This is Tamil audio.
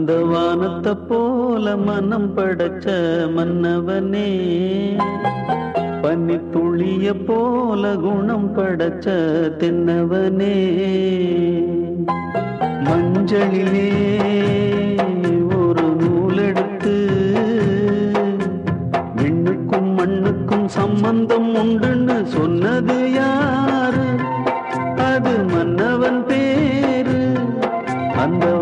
அந்த வானத்தை போல மனம் படைச்ச மன்னவனே பனி துளிய போல குணம் படைச்ச தென்னவனே மஞ்சளிலே ஒரு நூலெடுத்து விண்ணுக்கும் மண்ணுக்கும் சம்பந்தம் உண்டுன்னு சொன்னது யாரு அது மன்னவன் பேரு அந்த